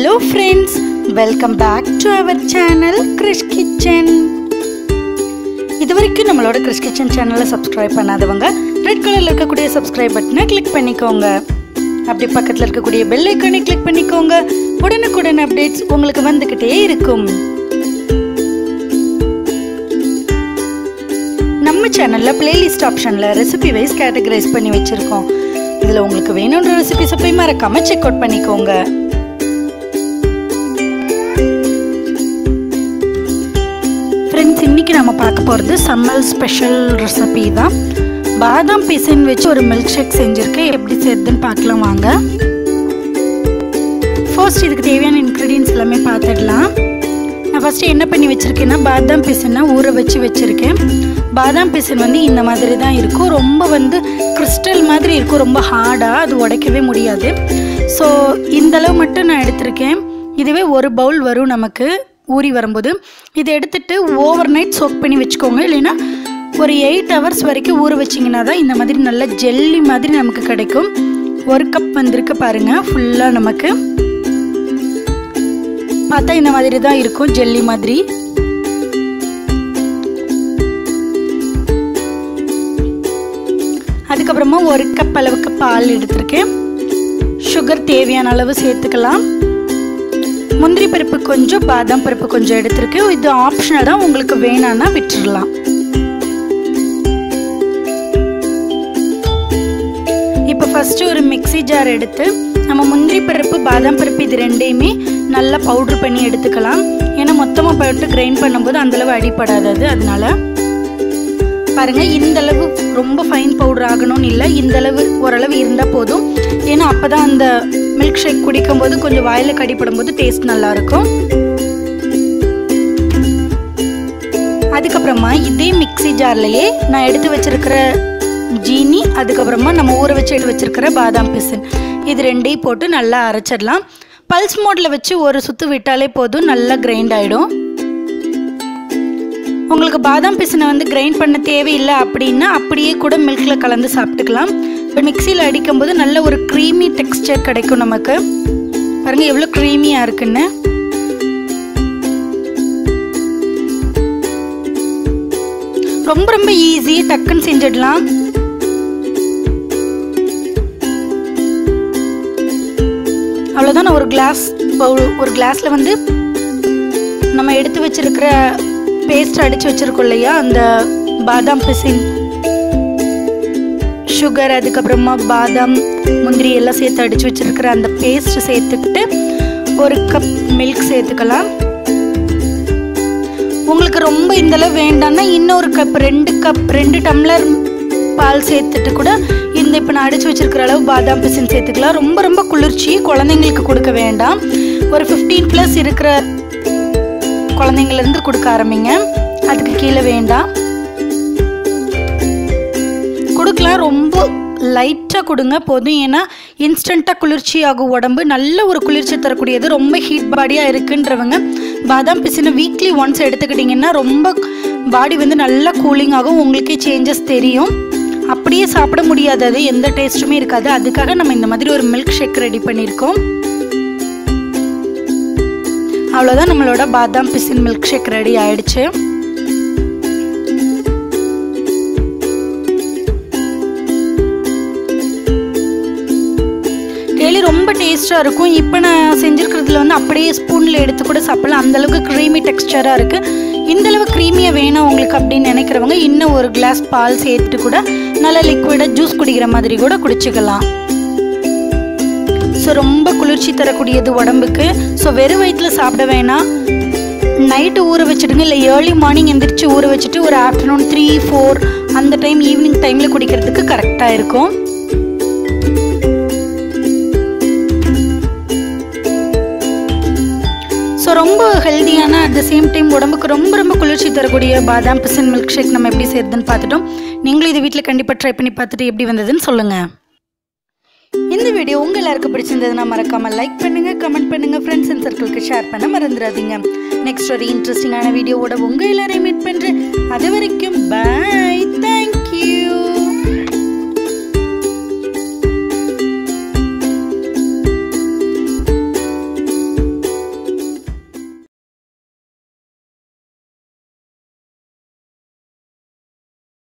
hello friends welcome back to our channel Krish kitchen இது வரைக்கும் நம்மளோட கிறிஷ் கிச்சன் சேனலை சப்ஸ்கிரைப் பண்ணாதவங்க ரெட் கலரில் இருக்கக்கூடிய சப்ஸ்கிரைப் பட்டனை கிளிக் பண்ணிக்கோங்க அப்படி பக்கத்தில் இருக்கக்கூடிய பெல் ஐக்கானை கிளிக் பண்ணிக்கோங்க உடனுக்குடன் அப்டேட்ஸ் உங்களுக்கு வந்துக்கிட்டே இருக்கும் நம்ம சேனலில் பிளேலிஸ்ட் ஆப்ஷனில் ரெசிபி வைஸ் கேட்டகரைஸ் பண்ணி வச்சுருக்கோம் இதில் உங்களுக்கு வேணுன்ற ரெசிபிஸை போய் மறக்காமல் செக் அவுட் பண்ணிக்கோங்க ஃப்ரெண்ட்ஸ் இன்றைக்கி நம்ம பார்க்க போகிறது சம்மர் ஸ்பெஷல் ரெசிபி தான் பாதாம் பிசின் வச்சு ஒரு மில்க் ஷேக் செஞ்சுருக்கேன் எப்படி செய்யுதுன்னு பார்க்கலாம் வாங்க ஃபர்ஸ்ட் இதுக்கு தேவையான இன்க்ரீடியன்ஸ் எல்லாமே பார்த்துடலாம் நான் ஃபஸ்ட்டு என்ன பண்ணி வச்சுருக்கேன்னா பாதாம் பிசினை ஊற வச்சு வச்சுருக்கேன் பாதாம் பிசின் வந்து இந்த மாதிரி தான் இருக்கும் ரொம்ப வந்து கிறிஸ்டல் மாதிரி இருக்கும் ரொம்ப ஹார்டாக அது உடைக்கவே முடியாது ஸோ இந்தளவு மட்டும் நான் எடுத்திருக்கேன் இதுவே ஒரு பவுல் வரும் நமக்கு ஊறி வரும்போது இதை எடுத்துட்டு ஓவர் நைட் சோக் பண்ணி வச்சுக்கோங்க இல்லைன்னா ஒரு எயிட் ஹவர்ஸ் வரைக்கும் ஊற வச்சிங்கன்னா தான் இந்த மாதிரி நல்ல ஜெல்லி மாதிரி நமக்கு கிடைக்கும் ஒரு கப் வந்திருக்கு பாருங்கள் ஃபுல்லாக நமக்கு பார்த்தா இந்த மாதிரி தான் இருக்கும் ஜெல்லி மாதிரி அதுக்கப்புறமா ஒரு கப் அளவுக்கு பால் எடுத்திருக்கேன் சுகர் தேவையான அளவு சேர்த்துக்கலாம் முந்திரி பருப்பு கொஞ்சம் பாதாம் பருப்பு கொஞ்சம் எடுத்திருக்கேன் இது ஆப்ஷனல் தான் உங்களுக்கு வேணான்னா விட்டுடலாம் இப்போ ஃபஸ்ட்டு ஒரு மிக்சி ஜார் எடுத்து நம்ம முந்திரி பருப்பு பாதாம் பருப்பு இது ரெண்டையுமே நல்லா பவுட்ரு பண்ணி எடுத்துக்கலாம் ஏன்னா மொத்தமாக போட்டு கிரைண்ட் பண்ணும்போது அந்தளவு அடிப்படாது அது அதனால பாருங்கள் இந்தளவு ரொம்ப ஃபைன் பவுடர் ஆகணும்னு இல்லை இந்தளவு ஓரளவு இருந்தால் போதும் ஏன்னா அப்போ தான் அந்த மில்க் ஷேக் குடிக்கும்போது கொஞ்சம் வாயில் கடிப்படும் போது டேஸ்ட் நல்லாயிருக்கும் அதுக்கப்புறமா இதே மிக்சி ஜார்லையே நான் எடுத்து வச்சிருக்கிற ஜீனி அதுக்கப்புறமா நம்ம ஊற வச்சு எடுத்து வச்சிருக்கிற பாதாம் பிசின் இது ரெண்டையும் போட்டு நல்லா அரைச்சிடலாம் பல்ஸ் மோடில் வச்சு ஒரு சுற்று விட்டாலே போதும் நல்லா கிரைண்ட் ஆகிடும் உங்களுக்கு பாதாம் பிசினை வந்து கிரைண்ட் பண்ண தேவையில்லை அப்படின்னா அப்படியே கூட மில்கில் கலந்து சாப்பிட்டுக்கலாம் இப்போ மிக்சியில் அடிக்கும்போது நல்ல ஒரு க்ரீமி டெக்ஸ்டர் கிடைக்கும் நமக்கு பாருங்கள் எவ்வளோ க்ரீமியாக இருக்குன்னு ரொம்ப ரொம்ப ஈஸி டக்குன்னு செஞ்சிடலாம் அவ்வளோதான் நான் ஒரு கிளாஸ் ஒரு கிளாஸில் வந்து நம்ம எடுத்து வச்சிருக்கிற பேஸ்ட் அடித்து வச்சுருக்கோம் இல்லையா அந்த பாதாம் பிசின் சுகர் அதுக்கப்புறமா பாதாம் முந்திரி எல்லாம் சேர்த்து அடித்து வச்சுருக்கிற அந்த பேஸ்ட் சேர்த்துக்கிட்டு ஒரு கப் மில்க் சேர்த்துக்கலாம் உங்களுக்கு ரொம்ப இந்தளவு வேண்டாம்னா இன்னொரு கப் ரெண்டு கப் ரெண்டு டம்ளர் பால் சேர்த்துட்டு கூட இந்த இப்போ நான் அடித்து வச்சுருக்கிற அளவு பாதாம் பிசின் சேர்த்துக்கலாம் ரொம்ப ரொம்ப குளிர்ச்சி குழந்தைங்களுக்கு கொடுக்க வேண்டாம் ஒரு ஃபிஃப்டீன் ப்ளஸ் இருக்கிற குழந்தைங்கலேருந்து கொடுக்க ஆரம்பிங்க அதுக்கு கீழே வேண்டாம் கொடுக்கலாம் ரொம்ப லைட்டாக கொடுங்க போதும் ஏன்னா இன்ஸ்டண்ட்டாக குளிர்ச்சி ஆகும் உடம்பு நல்ல ஒரு குளிர்ச்சி தரக்கூடியது ரொம்ப ஹீட் பாடியாக இருக்குன்றவங்க பாதாம் பிசினை வீக்லி ஒன்ஸ் எடுத்துக்கிட்டிங்கன்னா ரொம்ப பாடி வந்து நல்லா கூலிங் ஆகும் உங்களுக்கே சேஞ்சஸ் தெரியும் அப்படியே சாப்பிட முடியாது அது எந்த டேஸ்ட்டுமே இருக்காது அதுக்காக நம்ம இந்த மாதிரி ஒரு மில்க் ஷேக் ரெடி பண்ணியிருக்கோம் அவ்வளோதான் நம்மளோட பாதாம் பிசின் மில்க் ஷேக் ரெடி ஆயிடுச்சு டெய்லி ரொம்ப டேஸ்ட்டாக இருக்கும் இப்போ நான் செஞ்சுருக்கிறதுல வந்து அப்படியே ஸ்பூனில் எடுத்து கூட சாப்பிடலாம் அந்தளவுக்கு க்ரீமி டெக்ஸ்டராக இருக்குது இந்தளவு க்ரீமியாக வேணும் உங்களுக்கு அப்படின்னு நினைக்கிறவங்க இன்னும் ஒரு கிளாஸ் பால் சேர்த்துட்டு கூட நல்லா லிக்விடாக ஜூஸ் குடிக்கிற மாதிரி கூட குடிச்சிக்கலாம் ஸோ ரொம்ப குளிர்ச்சி தரக்கூடியது உடம்புக்கு ஸோ வெறும் வயிற்றில் சாப்பிட வேணாம் நைட்டு ஊற வச்சுடுங்க இல்லை ஏர்லி மார்னிங் எந்திரிச்சு ஊற வச்சுட்டு ஒரு ஆஃப்டர்நூன் த்ரீ ஃபோர் அந்த டைம் ஈவினிங் டைமில் குடிக்கிறதுக்கு கரெக்டாக இருக்கும் ஸோ ரொம்ப ஹெல்த்தியான அட் த சேம் டைம் உடம்புக்கு ரொம்ப ரொம்ப குளிர்ச்சி தரக்கூடிய பாதாம் பிசன் மில்க் ஷேக் நம்ம எப்படி செய்யறதுன்னு பார்த்துட்டோம் நீங்களும் இது வீட்டில் கண்டிப்பாக ட்ரை பண்ணி பார்த்துட்டு எப்படி வந்ததுன்னு சொல்லுங்கள் இந்த வீடியோ உங்கள் எல்லாருக்கும் பிடிச்சிருந்ததுன்னா மறக்காமல் லைக் பண்ணுங்கள் கமெண்ட் பண்ணுங்கள் ஃப்ரெண்ட்ஸ் அண்ட் சர்க்கிளுக்கு ஷேர் பண்ண மறந்துடாதீங்க நெக்ஸ்ட் ஒரு இன்ட்ரெஸ்டிங்கான வீடியோவோட உங்கள் எல்லாரையும் மீட் பண்ணுறேன் அது வரைக்கும் பாய்